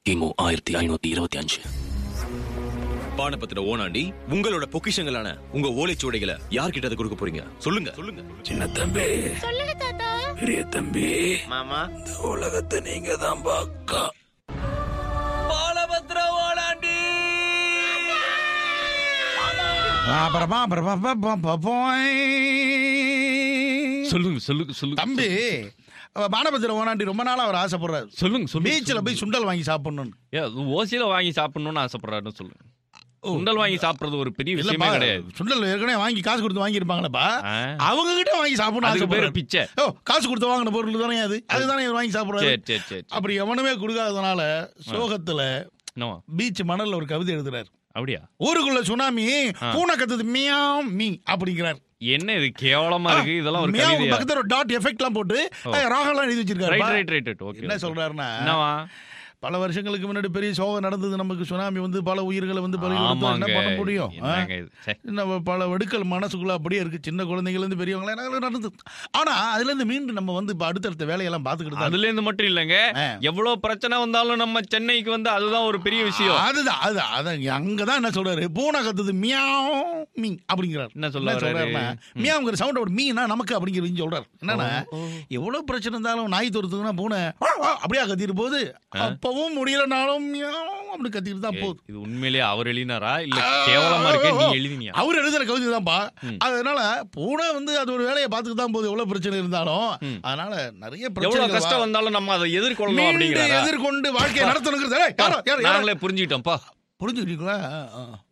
கிமு ஆயிரத்தி ஐநூத்தி இருபத்தி அஞ்சு பானபத்திர ஓனாண்டி உங்களோட பொக்கிஷங்களான உங்க ஓலைச்சுவடைகளை யார்கிட்ட அதை கொடுக்க போறீங்க சொல்லுங்க சொல்லுங்க சின்ன தம்பி சொல்லுங்க தாத்தா பெரிய தம்பி மாமா இந்த உலகத்தை நீங்க தான் பாக்கா பாலபத்திர ஓனாண்டி அப்புறமா அப்புறமா ப- ப- போய். சொல்லுங்க சொல்லுங்க சொல்லுங்க தம்பி பானபத்திர ஓனாண்டி ரொம்ப நாளா அவர் ஆசைப்படுறாரு சொல்லுங்க சொல்லுங்க பீச்சில் போய் சுண்டல் வாங்கி சாப்பிடணும்னு ஏ, அது ஓசியில வாங்கி சாப்பிடணும்னு ஆசைப்படுறாருன்னு சொல்லுங்க சுண்டல் வாங்கி சாப்பிடுறது ஒரு பெரிய விஷயமே இல்லப்பா கிடையாது சுண்டல் ஏற்கனவே வாங்கி காசு கொடுத்து வாங்கியிருப்பாங்களப்பா ஆ. அவங்க கிட்ட வாங்கி சாப்பிடணும் அதுக்கு பேரு ஆசைப்படுறாரு. பிச்சை ஓ காசு கொடுத்து வாங்கின பொருள் தானே அது அதுதானே இவர் வாங்கி சாப்பிடுறாரு சரி சரி சரி சரி. அப்படி எவனுமே கொடுக்காதனால சோகத்துல என்னவா பீச் மணல்ல ஒரு கவிதை எழுதுறாரு அப்படியா ஊருக்குள்ள சுனாமி ஆ. பூனை கத்துது மியாம் மீ அப்படிங்கிறார் என்ன இது கேவலமா இருக்கு இதெல்லாம் ஒரு மியாம் கவிதையா பக்கத்துல ஒரு டாட் எஃபெக்ட்லாம் போட்டு ஓ. அஹ், ராகம்லாம் எழுதி வச்சிருக்காரு right right right right okay என்ன சொல்றாருன்னா என்னவா பல வருஷங்களுக்கு முன்னாடி பெரிய சோகம் நடந்தது நமக்கு சுனாமி வந்து பல உயிர்களை வந்து பலி கொடுத்தா என்ன ஆமாங்க பண்ண முடியும் ஆ? என்னங்க இது சே. நம்ம பல வெடுக்கல் மனசுக்குள்ள அப்படியே இருக்கு சின்ன குழந்தைங்கள்ல இருந்து பெரியவங்கள நடந்தது ஆனா அதுல இருந்து மீண்டும் நம்ம வந்து இப்ப அடுத்தடுத்த வேலையெல்லாம் பாத்துக்கிட்டு தான் அதுல இருந்து மட்டும் இல்லங்க ஆ. எவ்வளவு பிரச்சனை வந்தாலும் நம்ம சென்னைக்கு வந்து அதுதான் ஒரு பெரிய விஷயம் அதுதான் அதுதான் அதான் அங்கதான் என்ன சொல்றாரு பூனை கத்துது மியாவ் மீ அப்படிங்கிறார் என்ன சொல்ல வர்றாரு? சொல்றாருன்னா மியாவுங்கிற சவுண்ட் ஒரு மீனா நமக்கு அப்படிங்கிறது சொல்றாரு என்னன்னா எவ்வளவு பிரச்சனை இருந்தாலும் நாய் துரத்துக்குன்னா பூனை வா, வா, அப்படியே கத்திட்டு போகுது அப்பவும் முடியலனாலும் மியாவ் அப்படி கத்திட்டு தான் ஏய், போகுது இது உண்மையிலேயே அவர் எழுதினாரா இல்ல கேவலமா இருக்க நீ எழுதினியா அவர் எழுதுற கவிதை தான்ப்பா ம். அதனால பூனை வந்து அது ஒரு வேலையை பார்த்துட்டு தான் போகுது எவ்வளவு பிரச்சனை இருந்தாலும் ம். அதனால நிறைய எவ்வளவு பிரச்சனை கஷ்டம் வந்தாலும் நம்ம அதை எதிர்கொள்ளணும் அப்படிங்கிறாரா எதிர்கொண்டு வாழ்க்கையை நடத்தணுங்கிறது ஏய், யாரோ, யாரோ, யாரோ. நாங்களே புரிஞ்சுக்கிட்டோம்ப்பா புரிஞ்சுக்கிட்டீங்களா ஆ, ஆ.